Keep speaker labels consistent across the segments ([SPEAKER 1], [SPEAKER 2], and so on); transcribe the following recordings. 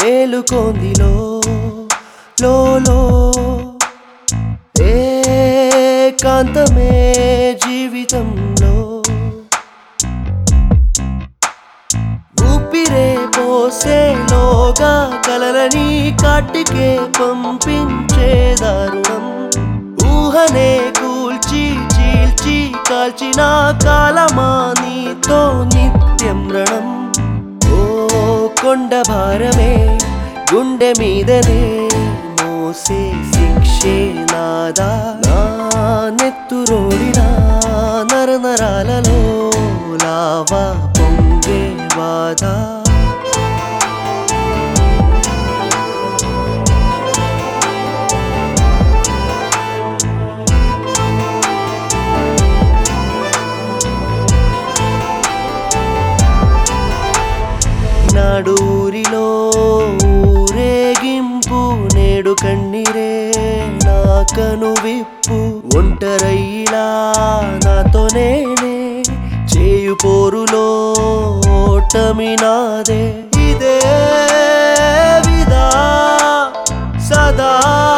[SPEAKER 1] మేలుకొందిలో లోలో ఏకాంతమే జీవితంలో ఊపిరే పోసేలోగా కలలని కాటికే పంపించే దారుణం ఊహనే కూల్చి చీల్చి కాల్చిన కాలమా నీతో నిత్యం రణం ఓ కొండ భారమే గుండె మీదనే మోసే శిక్షే నాదా నా నెత్తురోడినా నర నరాలలో లావా పొంగే బాధ నాడూరిలో ఊరేగింపు నేడు కన్నీరే నా కను విప్పు ఒంటరయ్యిలా నాతో నేనే చేయు పోరులో ఓటమి నాదే ఇదే విదా సదా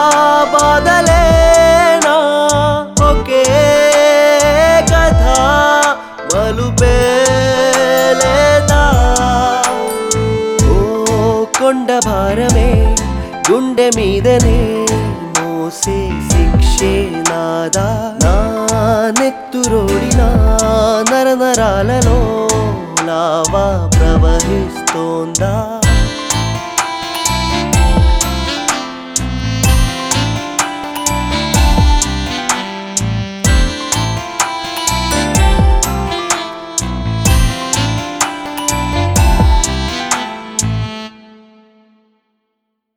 [SPEAKER 1] బాధలేనా ఒకే కథ మలుపే లేదా ఓ కొండ భారమే గుండె మీదనే మోసే శిక్షే నాదా నా నెత్తురోడినా నర నరాలలో లావా ప్రవహిస్తోందా